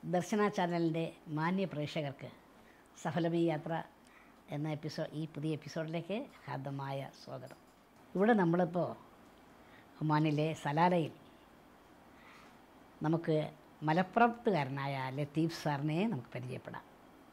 ദർശന ചാനലിൻ്റെ മാന്യ പ്രേക്ഷകർക്ക് സഫലമീ യാത്ര എന്ന എപ്പിസോഡ് ഈ പുതിയ എപ്പിസോഡിലേക്ക് ഹാർദമായ സ്വാഗതം ഇവിടെ നമ്മളിപ്പോൾ ഒമാനിലെ സലാലയിൽ നമുക്ക് മലപ്പുറത്തുകാരനായ ലത്തീഫ് സാറിനെ നമുക്ക് പരിചയപ്പെടാം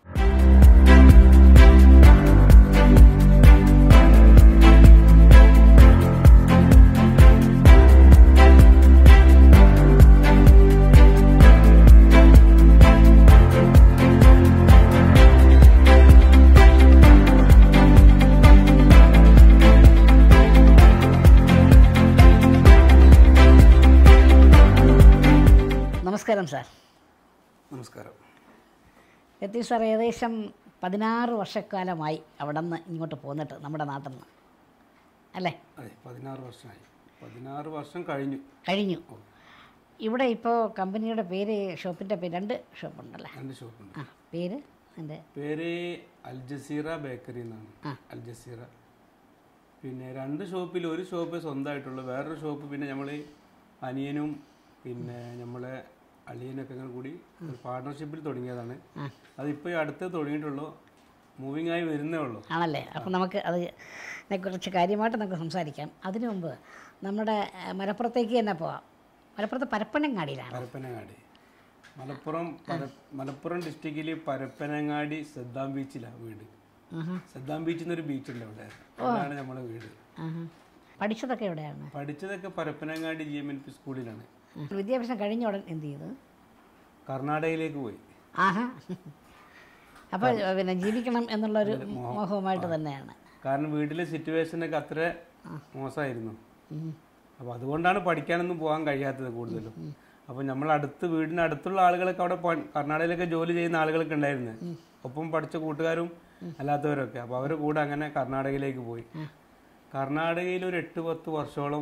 നമസ്കാരം സാർ നമസ്കാരം ലത്തീഫ് സാർ ഏകദേശം പതിനാറ് വർഷക്കാലമായി അവിടെ നിന്ന് ഇങ്ങോട്ട് പോന്നിട്ട് നമ്മുടെ നാട്ടിൽ നിന്ന് അല്ലേ അതെ പതിനാറ് വർഷമായി പതിനാറ് വർഷം കഴിഞ്ഞു കഴിഞ്ഞു ഇവിടെ ഇപ്പോൾ കമ്പനിയുടെ പേര് ഷോപ്പിൻ്റെ പേര് രണ്ട് ഷോപ്പുണ്ടല്ലേ രണ്ട് ഷോപ്പുണ്ട് ആ പേര് എൻ്റെ പേര് അൽ ജസീറ ബേക്കറി എന്നാണ് ആ. അൽ ജസീറ പിന്നെ രണ്ട് ഷോപ്പിൽ ഒരു ഷോപ്പ് സ്വന്തമായിട്ടുള്ളൂ വേറൊരു ഷോപ്പ് പിന്നെ നമ്മൾ അനിയനും പിന്നെ നമ്മളെ അളിയനൊക്കെ ഇങ്ങനെ കൂടി ഒരു പാർട്ട്ണർഷിപ്പിൽ തുടങ്ങിയതാണ് ആ. അതിപ്പോൾ ഈ അടുത്ത് തുടങ്ങിയിട്ടുള്ളൂ മൂവിങ് ആയി വരുന്നേ ഉള്ളൂ ആണല്ലേ അപ്പം നമുക്ക് അത് കുറിച്ച് കാര്യമായിട്ട് നമുക്ക് സംസാരിക്കാം അതിനു മുമ്പ് നമ്മുടെ ഏഹ്, മലപ്പുറത്തേക്ക് തന്നെ പോവാം മലപ്പുറത്ത് പരപ്പനങ്ങാടിയിലാണ് പരപ്പനങ്ങാടി മലപ്പുറം പര- മലപ്പുറം ഡിസ്ട്രിക്റ്റിൽ പരപ്പനങ്ങാടി സദ്ദാം ബീച്ചിലാണ് വീട് ആഹാ. സദ്ദാം ബീച്ചിൽ നിന്നൊരു ബീച്ചുണ്ട് അവിടെ അവിടെയാണ് നമ്മുടെ വീട് ആഹാ. പഠിച്ചതൊക്കെ എവിടെയാണ് പഠിച്ചതൊക്കെ Parappanangadi G M L P സ്കൂളിലാണ് വിദ്യാഭ്യാസം കഴിഞ്ഞ ഉടൻ എന്ത് ചെയ്തു കർണാടകയിലേക്ക് പോയി ആഹാ അപ്പോൾ പിന്നെ ജീവിക്കണം എന്നുള്ളൊരു മോഹവുമായിട്ട് തന്നെയാണ് കാരണം വീട്ടിലെ സിറ്റുവേഷനൊക്കെ അത്ര മോശമായിരുന്നു ഉം. അപ്പോൾ അതുകൊണ്ടാണ് പഠിക്കാനൊന്നും പോകാൻ കഴിയാത്തത് കൂടുതലും അപ്പോൾ നമ്മൾ അടുത്ത് വീടിന് അടുത്തുള്ള ആളുകളൊക്കെ അവിടെ പോ- കർണാടകയിലൊക്കെ ജോലി ചെയ്യുന്ന ആളുകളൊക്കെ ഉണ്ടായിരുന്നു ഒപ്പം പഠിച്ച കൂട്ടുകാരും അല്ലാത്തവരൊക്കെ അപ്പോൾ അവരുടെ കൂടെ അങ്ങനെ കർണാടകയിലേക്ക് പോയി കർണാടകയിൽ ഒരു എട്ട് പത്ത് വർഷത്തോളം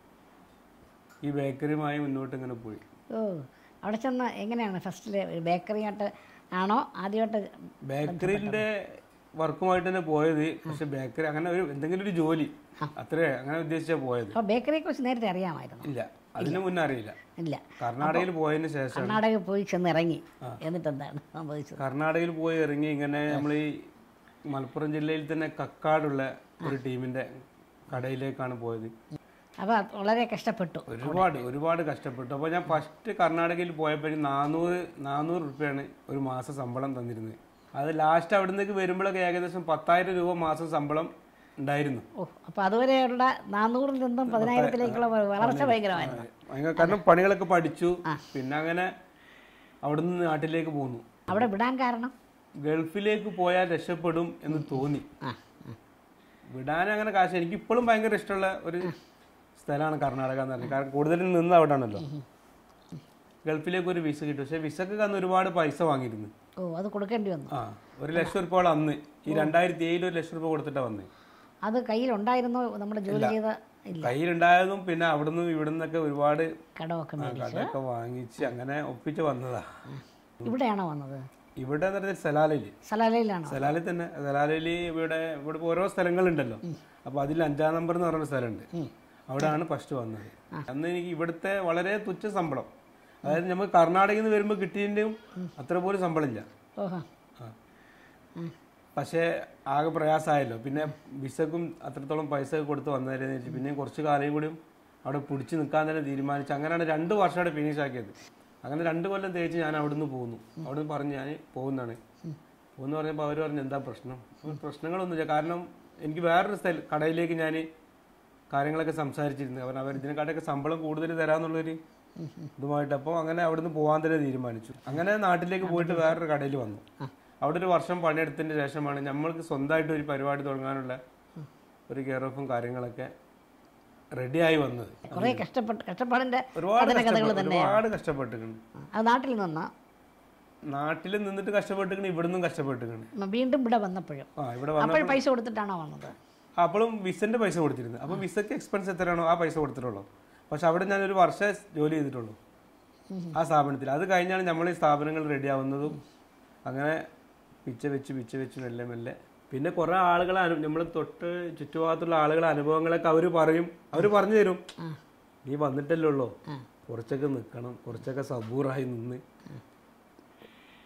ഈ ബേക്കറിയുമായി മുന്നോട്ട് ഇങ്ങനെ പോയി ഓ അവിടെ ചെന്ന് എങ്ങനെയാണ് ഫസ്റ്റിൽ ബേക്കറിയായിട്ട് ആണോ ആദ്യമായിട്ട് ബേക്കറിന്റെ വർക്കുമായിട്ട് തന്നെ പോയത് പക്ഷെ ബേക്കറി അങ്ങനെ ഒരു എന്തെങ്കിലും ഒരു ജോലി അത്രേ അങ്ങനെ ഉദ്ദേശിച്ചാ പോയത് അപ്പോൾ ബേക്കറിയെ കുറിച്ച് നേരത്തെ അറിയാമായിരുന്നു ഇല്ല അതിന് മുന്നേ അറിയില്ല ഇല്ല കർണാടകയിൽ പോയതിന് ശേഷം കർണാടകയിൽ പോയി ചെന്ന് ഇറങ്ങി എന്നിട്ട് എന്താണ് സംഭവിച്ചത് കർണാടകയിൽ പോയി ഇറങ്ങി ഇങ്ങനെ നമ്മൾ ഈ മലപ്പുറം ജില്ലയിൽ തന്നെ കക്കാടുള്ള ഒരു ടീമിന്റെ കടയിലേക്കാണ് പോയത് അപ്പോൾ അത് വളരെ കഷ്ടപ്പെട്ടു ഒരുപാട് ഒരുപാട് കഷ്ടപ്പെട്ടു അപ്പോൾ ഞാൻ ഫസ്റ്റ് കർണാടകയിൽ പോയപ്പോഴും നാനൂറ് നാനൂറ് റുപ്യാണ് ഒരു മാസം ശമ്പളം തന്നിരുന്നത് അത് ലാസ്റ്റ് അവിടെ നിന്നേക്ക് വരുമ്പോഴൊക്കെ ഏകദേശം പത്തായിരം രൂപ മാസം ശമ്പളം ഉണ്ടായിരുന്നു ഓ അപ്പോൾ അതുവരെയുള്ള നാനൂറിൽ നിന്നും പതിനായിരത്തിലേക്കുള്ള വളർച്ച ഭയങ്കരമായിരുന്നു ഭയങ്കര കാരണം പണികളൊക്കെ പഠിച്ചു പിന്നെ അങ്ങനെ അവിടുന്ന് നാട്ടിലേക്ക് പോന്നു അവിടെ വിടാൻ കാരണം ഗൾഫിലേക്ക് പോയാൽ രക്ഷപ്പെടും എന്ന് തോന്നി ആ ആ. വിടാൻ അങ്ങനെ കാശ് എനിക്ക് ഇപ്പോഴും ഭയങ്കര ഇഷ്ടമുള്ള ഒരു സ്ഥലമാണ് കർണാടക എന്ന് പറഞ്ഞത് കാരണം കൂടുതലും നിന്ന് അവിടെ ആണല്ലോ ഗൾഫിലേക്ക് ഒരു വിസ കിട്ടും പക്ഷെ വിസക്ക് അന്ന് ഒരുപാട് പൈസ വാങ്ങിയിരുന്നു ഓ അത് കൊടുക്കേണ്ടി വന്നു ആ ഒരു ലക്ഷം രൂപയോളം അന്ന് ഈ രണ്ടായിരത്തി ഏഴിൽ ഒരു ലക്ഷം രൂപ കൊടുത്തിട്ടാ വന്നത് അത് കയ്യിലുണ്ടായിരുന്നോ നമ്മുടെ ജോലി ചെയ്ത ഇല്ല കയ്യിലുണ്ടായതും പിന്നെ അവിടുന്ന് ഇവിടുന്നൊക്കെ ഒരുപാട് കടമൊക്കെ മേടിച്ചു കടയൊക്കെ വാങ്ങിച്ച് അങ്ങനെ ഒപ്പിച്ച് വന്നതാ ഇവിടെയാണോ വന്നത് ഇവിടെ എന്ന് പറഞ്ഞാൽ സലാലയില് സലാലയിലാണോ സലാലിൽ തന്നെ സലാലിൽ ഇവിടെ ഇവിടെ ഇപ്പൊ ഓരോ സ്ഥലങ്ങളുണ്ടല്ലോ അപ്പൊ അതിൽ അഞ്ചാം നമ്പർ എന്ന് പറയുന്ന സ്ഥലമുണ്ട് അവിടെയാണ് ഫസ്റ്റ് വന്നത് അന്ന് എനിക്ക് ഇവിടുത്തെ വളരെ തുച്ഛ ശമ്പളം അതായത് നമുക്ക് കർണാടകയിൽ നിന്ന് വരുമ്പോൾ കിട്ടിയതിൻ്റെയും അത്ര പോലും ശമ്പളമില്ല ഓഹോ ആ. പക്ഷേ ആകെ പ്രയാസമായല്ലോ പിന്നെ വിസക്കും അത്രത്തോളം പൈസ ഒക്കെ കൊടുത്ത് വന്നതല്ലേ വെച്ച് പിന്നെ കുറച്ച് കാലം കൂടിയും അവിടെ പിടിച്ച് നിൽക്കാൻ തന്നെ തീരുമാനിച്ചു അങ്ങനെയാണ് രണ്ട് വർഷം അവിടെ ഫിനിഷ് ആക്കിയത് അങ്ങനെ രണ്ട് കൊല്ലം തേച്ച് ഞാൻ അവിടുന്ന് പോകുന്നു അവിടുന്ന് പറഞ്ഞ് ഞാൻ പോകുന്നതാണ് പോകുന്ന പറഞ്ഞപ്പോൾ അവർ പറഞ്ഞു എന്താ പ്രശ്നം അപ്പോൾ പ്രശ്നങ്ങളൊന്നുമില്ല കാരണം എനിക്ക് വേറൊരു സ്ഥലം കടയിലേക്ക് ഞാൻ കാര്യങ്ങളൊക്കെ സംസാരിച്ചിരുന്നു അവർ അവർ ഇതിനെക്കാട്ടൊക്കെ ശമ്പളം കൂടുതൽ തരാമെന്നുള്ളൊരു ഇതുമായിട്ട് അപ്പോൾ അങ്ങനെ അവിടുന്ന് പോകാൻ തന്നെ തീരുമാനിച്ചു അങ്ങനെ നാട്ടിലേക്ക് പോയിട്ട് വേറൊരു കടയിൽ വന്നു അവിടെ ഒരു വർഷം പണിയെടുത്തതിന് ശേഷമാണ് നമ്മൾക്ക് സ്വന്തമായിട്ട് ഒരു പരിപാടി തുടങ്ങാനുള്ള ഒരു കെയർ ഓഫും കാര്യങ്ങളൊക്കെ റെഡിയായി വന്നത് കുറേ കഷ്ടപ്പെട്ട് കഷ്ടപ്പാടിൻ്റെ ഒരുപാട് കഥന കഥകൾ കഷ്ടപ്പെട്ടു തന്നെ ഒരുപാട് കഷ്ടപ്പെട്ടിട്ടുണ്ട് അത് നാട്ടിൽ നിന്ന് നാട്ടിൽ നിന്നിട്ട് കഷ്ടപ്പെട്ടിക്കണ് ഇവിടുന്നും കഷ്ടപ്പെട്ടിക്കണ് വീണ്ടും ഇവിടെ വന്നപ്പോഴും ആ ഇവിടെ വന്ന അപ്പോൾ പൈസ കൊടുത്തിട്ടാണോ വന്നത് അപ്പോഴും വിസന്റെ പൈസ കൊടുത്തിരുന്നു അപ്പോൾ വിസക്ക് എക്സ്പെൻസ് എത്രയാണോ ആ പൈസ കൊടുത്തിട്ടുള്ളൂ പക്ഷെ അവിടെ ഞാൻ ഒരു വർഷം ജോലി ചെയ്തിട്ടുള്ളൂ ആ സ്ഥാപനത്തിൽ അത് കഴിഞ്ഞാണ് നമ്മൾ ഈ സ്ഥാപനങ്ങൾ റെഡി ആവുന്നതും അങ്ങനെ പിച്ച വെച്ച് പിച്ച വെച്ച് മെല്ലെ മെല്ലെ പിന്നെ കുറെ ആളുകളെ നമ്മൾ തൊട്ട് ചുറ്റുഭാഗത്തുള്ള ആളുകളെ അനുഭവങ്ങളൊക്കെ അവർ പറയും അവർ പറഞ്ഞു തരും നീ വന്നിട്ടല്ലേ ഉള്ളൂ കുറച്ചൊക്കെ നിൽക്കണം കുറച്ചൊക്കെ സബൂറായി നിന്ന്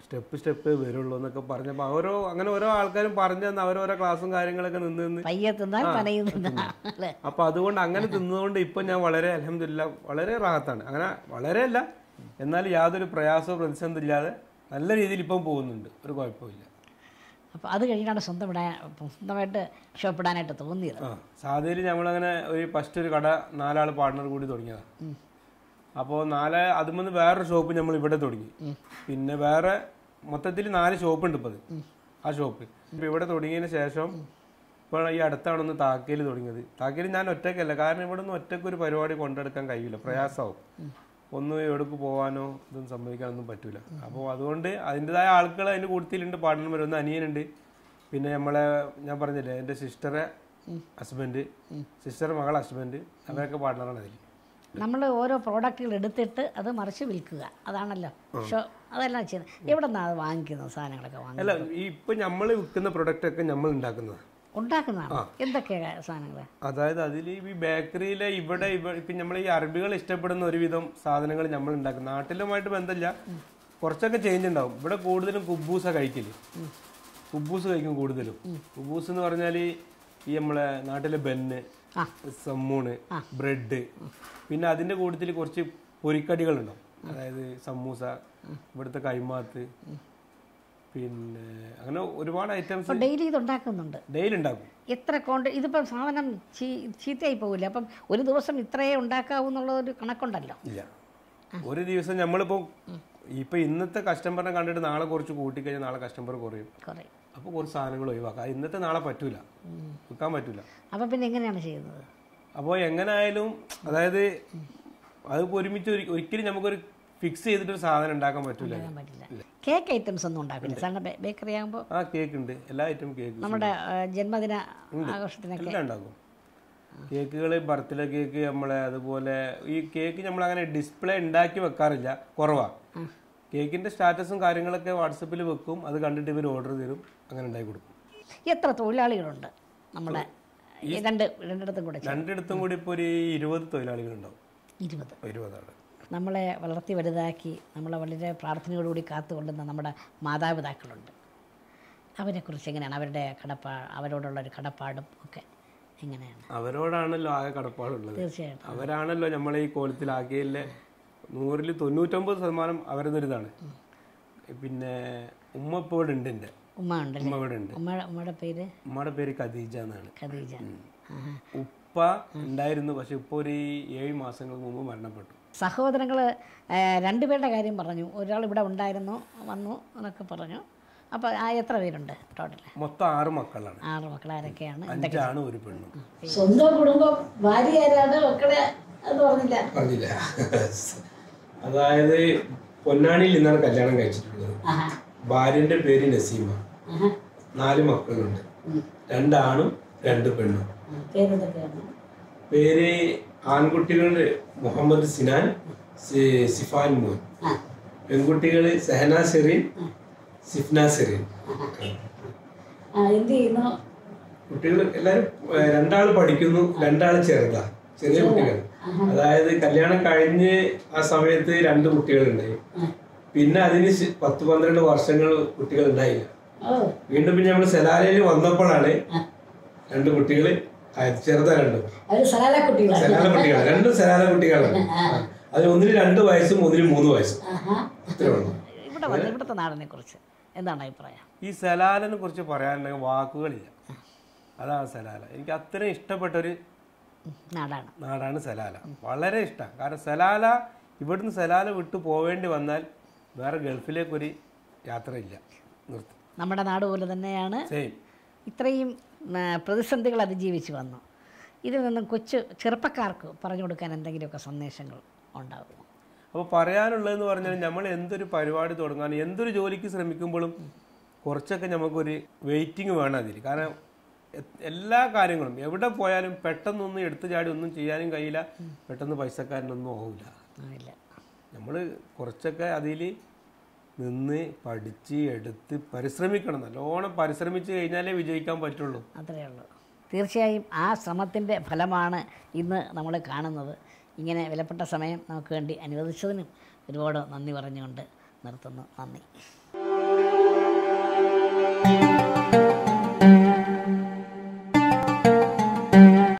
സ്റ്റെപ്പ് സ്റ്റെപ്പ് വരുള്ളൂ എന്നൊക്കെ പറഞ്ഞപ്പോൾ ഓരോ അങ്ങനെ ഓരോ ആൾക്കാരും പറഞ്ഞു തന്ന അവരോരോ ക്ലാസ്സും കാര്യങ്ങളൊക്കെ നിന്ന് നിന്ന് പയ്യെ തിന്നാൽ പനയും തിന്നാം അല്ലേ അപ്പോൾ അതുകൊണ്ട് അങ്ങനെ തിന്നതുകൊണ്ട് ഇപ്പം ഞാൻ വളരെ അലഹമില്ല വളരെ റാഹത്താണ് അങ്ങനെ വളരെ അല്ല എന്നാൽ യാതൊരു പ്രയാസവും പ്രതിസന്ധി ഇല്ലാതെ നല്ല രീതിയിൽ ഇപ്പം പോകുന്നുണ്ട് ഒരു കുഴപ്പമില്ല അപ്പോൾ അത് കഴിഞ്ഞാണ് സ്വന്തം ഇടാൻ സ്വന്തമായിട്ട് ഷോപ്പ് ഇടാനായിട്ട് തോന്നിയത് ആ സാധയിൽ നമ്മളങ്ങനെ ഒരു ഫസ്റ്റ് ഒരു കട നാലാൾ പാർട്ണർ കൂടി തുടങ്ങിയതാണ് അപ്പോൾ നാല് അതുമെന്ന് വേറൊരു ഷോപ്പ് നമ്മൾ ഇവിടെ തുടങ്ങി പിന്നെ വേറെ മൊത്തത്തിൽ നാല് ഷോപ്പ് ഉണ്ട് ഇപ്പോൾ ആ ഷോപ്പ് ഇപ്പം ഇവിടെ തുടങ്ങിയതിന് ശേഷം ഇപ്പോൾ ഈ അടുത്താണ് ഒന്ന് താക്കേൽ തുടങ്ങിയത് താക്കേൽ ഞാൻ ഒറ്റയ്ക്കല്ല കാരണം ഇവിടെ നിന്ന് ഒറ്റയ്ക്ക് ഒരു പരിപാടി കൊണ്ടെടുക്കാൻ കഴിയില്ല പ്രയാസമാവും ഒന്ന് എവിടേക്ക് പോകാനോ ഇതൊന്നും സംഭവിക്കാനൊന്നും പറ്റൂല അപ്പോൾ അതുകൊണ്ട് അതിൻ്റെതായ ആളുകൾ അതിൻ്റെ കൂട്ടത്തിലുണ്ട് പാർട്ണർമാർ ഒന്ന് അനിയനുണ്ട് പിന്നെ നമ്മളെ ഞാൻ പറഞ്ഞില്ലേ എൻ്റെ സിസ്റ്ററെ ഹസ്ബൻഡ് സിസ്റ്റർ മകൾ ഹസ്ബൻഡ് അവരൊക്കെ പാർട്ണറാണ് അതിൽ നമ്മൾ ഓരോ പ്രോഡക്റ്റുകൾ എടുത്തിട്ട് അത് മറിച്ച് വിൽക്കുക അതാണല്ലോ ഷോ അതെല്ലാം ചെയ്യുന്നത് എവിടെ നിന്നാണ് അത് വാങ്ങിക്കുന്നത് സാധനങ്ങളൊക്കെ വാങ്ങി അല്ല ഈ ഇപ്പം നമ്മൾ വിൽക്കുന്ന പ്രൊഡക്റ്റ് ഒക്കെ നമ്മൾ ഉണ്ടാക്കുന്നത് ഉണ്ടാക്കുന്നതാണ് എന്തൊക്കെയാണ് സാധനങ്ങൾ അതായത് അതിൽ ഈ ബേക്കറിയിലെ ഇവിടെ ഇവ ഇപ്പം നമ്മൾ ഈ അറബികൾ ഇഷ്ടപ്പെടുന്ന ഒരുവിധം സാധനങ്ങൾ നമ്മൾ ഉണ്ടാക്കും നാട്ടിലുമായിട്ട് ബന്ധമില്ല കുറച്ചൊക്കെ ചേഞ്ച് ഉണ്ടാവും ഇവിടെ കൂടുതലും കുബൂസ കഴിക്കല് കുബൂസ് കഴിക്കും കൂടുതലും കുബൂസ് എന്ന് പറഞ്ഞാൽ ഈ നമ്മളെ നാട്ടിലെ ബെന്ന് ആ. സമ്മൂണ് ബ്രെഡ് പിന്നെ അതിന്റെ കൂട്ടത്തിൽ കുറച്ച് പൊരിക്കടികളുണ്ടാവും അതായത് സമൂസ ഇവിടുത്തെ കൈമാത്ത് പിന്നെ അങ്ങനെ ഒരുപാട് ഐറ്റംസ് അപ്പോൾ ഡെയിലി ഇത് ഉണ്ടാക്കുന്നുണ്ട് ഡെയിലി ഉണ്ടാക്കും എത്ര കോണ്ട് ഇതിപ്പം സാധനം ചീ ചീത്തയായി പോകില്ല അപ്പം ഒരു ദിവസം ഇത്രയേ ഉണ്ടാക്കാവൂ എന്നുള്ള ഒരു കണക്കുണ്ടല്ലോ ഇല്ല ഒരു ദിവസം നമ്മളിപ്പോ ഇപ്പൊ ഇന്നത്തെ കസ്റ്റമറിനെ കണ്ടിട്ട് നാളെ കുറച്ച് കൂട്ടിക്കഴിഞ്ഞാൽ നാളെ കസ്റ്റമർ കുറയും കുറേ അപ്പോൾ കുറച്ച് സാധനങ്ങൾ ഒഴിവാക്കാം അത് ഇന്നത്തെ നാളെ പറ്റൂല വിൽക്കാൻ പറ്റൂല അപ്പം പിന്നെ എങ്ങനെയാണ് ചെയ്യുന്നത് അപ്പോൾ എങ്ങനായാലും അതായത് അത് ഒരുമിച്ച് ഒരി- ഒരിക്കലും നമുക്കൊരു ഫിക്സ് ചെയ്തിട്ടൊരു സാധനം ഉണ്ടാക്കാൻ പറ്റൂല ചെയ്യാൻ പറ്റില്ല കേക്ക് ഐറ്റംസ് ഒന്നും ഉണ്ടാക്കില്ല സാറിന് ബേക്കറി ആകുമ്പോൾ ആ കേക്ക് ഉണ്ട് എല്ലാ ഐറ്റം കേക്ക് നമ്മുടെ ആ, ജന്മദിന ആഘോഷത്തിനൊക്കെ എല്ലാം ഉണ്ടാക്കും കേക്കുകൾ ബർത്ത്ഡേ കേക്ക് നമ്മളെ അതുപോലെ ഈ കേക്ക് നമ്മൾ അങ്ങനെ ഡിസ്പ്ലേ ഉണ്ടാക്കി വെക്കാറില്ല കുറവാ കേക്കിന്റെ സ്റ്റാറ്റസും കാര്യങ്ങളൊക്കെ വാട്സപ്പിൽ വെക്കും അത് കണ്ടിട്ട് ഇവർ ഓർഡർ തരും അങ്ങനെ ഉണ്ടാക്കി കൊടുക്കും എത്ര തൊഴിലാളികളുണ്ട് നമ്മുടെ ഈ രണ്ട് രണ്ടിടത്തും കൂടെ ചേർന്ന്? രണ്ടിടത്തും കൂടി ഇപ്പോൾ ഒരു ഇരുപത് തൊഴിലാളികളുണ്ടാവും ഇരുപത് ഇരുപതാണ് നമ്മളെ വളർത്തി വലുതാക്കി നമ്മളെ വളരെ പ്രാർത്ഥനയോടുകൂടി കാത്തുകൊള്ളുന്ന നമ്മുടെ മാതാപിതാക്കളുണ്ട് അവരെക്കുറിച്ച് എങ്ങനെയാണ് അവരുടെ കടപ്പാ അവരോടുള്ള ഒരു കടപ്പാടും ഒക്കെ എങ്ങനെയാണ് അവരോടാണല്ലോ ആകെ കടപ്പാടുള്ളത് തീർച്ചയായിട്ടും അവരാണല്ലോ നമ്മളെ ഈ കോലത്തിലാക്കിയതിലെ നൂറിൽ തൊണ്ണൂറ്റൊമ്പത് ശതമാനം അവരുന്നൊരിതാണ് പിന്നെ ഉമ്മ ഇപ്പോൾ ഇവിടെ ഉണ്ട് എൻ്റെ ഉമ്മ ഉണ്ടല്ലേ ഉമ്മ ഇവിടെ ഉണ്ട് ഉമ്മ ഉമ്മയുടെ പേര് ഉമ്മയുടെ പേര് ഖദീജ എന്നാണ് ഖദീജ ആഹാ. ഉപ്പ ഉണ്ടായിരുന്നു പക്ഷെ ഇപ്പോൾ ഒരു ഏഴ് മാസങ്ങൾക്ക് മുമ്പ് മരണപ്പെട്ടു സഹോദരങ്ങൾ രണ്ടുപേരുടെ കാര്യം പറഞ്ഞു ഒരാൾ ഇവിടെ ഉണ്ടായിരുന്നു വന്നു എന്നൊക്കെ പറഞ്ഞു അപ്പോൾ ആ എത്ര പേരുണ്ട് ടോട്ടൽ മൊത്തം ആറ് മക്കളാണ് ആറ് മക്കളാരൊക്കെയാണ് അഞ്ചാണ് ഒരു പെണ്ണും സ്വന്തം കുടുംബം ഭാര്യ ആരാണ് മക്കളെ എന്ന് പറഞ്ഞില്ല പറഞ്ഞില്ല അതായത് പൊന്നാണിയിൽ നിന്നാണ് കല്യാണം കഴിച്ചിട്ടുള്ളത് ആഹാ ഭാര്യന്റെ പേര് നസീമ ആഹാ നാല് മക്കളുണ്ട് രണ്ടാണും രണ്ട് പെണ്ണും പേരെന്തൊക്കെയാണ് പേര് ആൺകുട്ടികളുടെ മുഹമ്മദ് സിനാൻ സി- സിഫാൻ മോൻ ആ പെൺകുട്ടികൾ സെഹന സെറീൻ സിഫ്ന സെറീൻ ആ എന്ത് ചെയ്യുന്നു കുട്ടികൾ എല്ലാവരും രണ്ടാൾ പഠിക്കുന്നു രണ്ടാൾ ചെറുതാ ചെറിയ കുട്ടികൾ അതായത് കല്യാണം കഴിഞ്ഞ് ആ സമയത്ത് രണ്ട് കുട്ടികളുണ്ടായി പിന്നെ അതിന് ശ്- പത്ത് പന്ത്രണ്ട് വർഷങ്ങൾ കുട്ടികൾ ഉണ്ടായില്ല ഓ വീണ്ടും പിന്നെ നമ്മൾ സെലാലയിൽ വന്നപ്പോഴാണ് രണ്ട് കുട്ടികൾ ആയത് ചെറുതാ രണ്ടും അവർ സലാല കുട്ടികളാണ് സെലാല കുട്ടികൾ രണ്ടും സെലാല കുട്ടികളാണ് അതിൽ ഒന്നിന് രണ്ട് വയസ്സും ഒന്നിന് മൂന്ന് വയസ്സും ഇത്രേ ഉള്ളൂ ഇവിടെ വന്ന് ഇവിടുത്തെ നാടിനെ കുറിച്ച് എന്താണ് അഭിപ്രായം ഈ സലാലിനെ കുറിച്ച് പറയാനുണ്ടെങ്കിൽ വാക്കുകളില്ല അതാണ് സലാല എനിക്ക് അത്രയും ഇഷ്ടപ്പെട്ട ഒരു ഉം, നാടാണ് നാടാണ് സലാല വളരെ ഇഷ്ടമാണ് കാരണം സലാല ഇവിടുന്ന് സലാല വിട്ടു പോവേണ്ടി വന്നാൽ വേറെ ഗൾഫിലേക്കൊരു യാത്രയില്ല നിർത്തും നമ്മുടെ നാട് പോലെ തന്നെയാണ് സെയിം ഇത്രയും ആ, പ്രതിസന്ധികൾ അതിജീവിച്ച് വന്നു ഇതിൽ നിന്നും കൊച്ചു ചെറുപ്പക്കാർക്ക് പറഞ്ഞു കൊടുക്കാൻ എന്തെങ്കിലുമൊക്കെ സന്ദേശങ്ങൾ ഉണ്ടാകുമോ അപ്പോൾ പറയാനുള്ളതെന്ന് പറഞ്ഞാൽ നമ്മൾ എന്തൊരു പരിപാടി തുടങ്ങാൻ എന്തൊരു ജോലിക്ക് ശ്രമിക്കുമ്പോഴും കുറച്ചൊക്കെ നമുക്കൊരു വെയിറ്റിംഗ് വേണം അതിൽ കാരണം എ- എല്ലാ കാര്യങ്ങളും എവിടെ പോയാലും പെട്ടെന്നൊന്നും എടുത്തു ചാടി ഒന്നും ചെയ്യാനും കഴിയില്ല പെട്ടെന്ന് പൈസക്കാരനൊന്നും ആവില്ല ഇല്ല നമ്മൾ കുറച്ചൊക്കെ അതിൽ നിന്ന് പഠിച്ച് എടുത്ത് പരിശ്രമിക്കണം നല്ലോണം പരിശ്രമിച്ച് കഴിഞ്ഞാലേ വിജയിക്കാൻ പറ്റുള്ളൂ അത്രയേ ഉള്ളൂ തീർച്ചയായും ആ ശ്രമത്തിൻ്റെ ഫലമാണ് ഇന്ന് നമ്മൾ കാണുന്നത് ഇങ്ങനെ വിലപ്പെട്ട സമയം നമുക്ക് വേണ്ടി അനുവദിച്ചതിനും ഒരുപാട് നന്ദി പറഞ്ഞുകൊണ്ട് നിർത്തുന്നു നന്ദി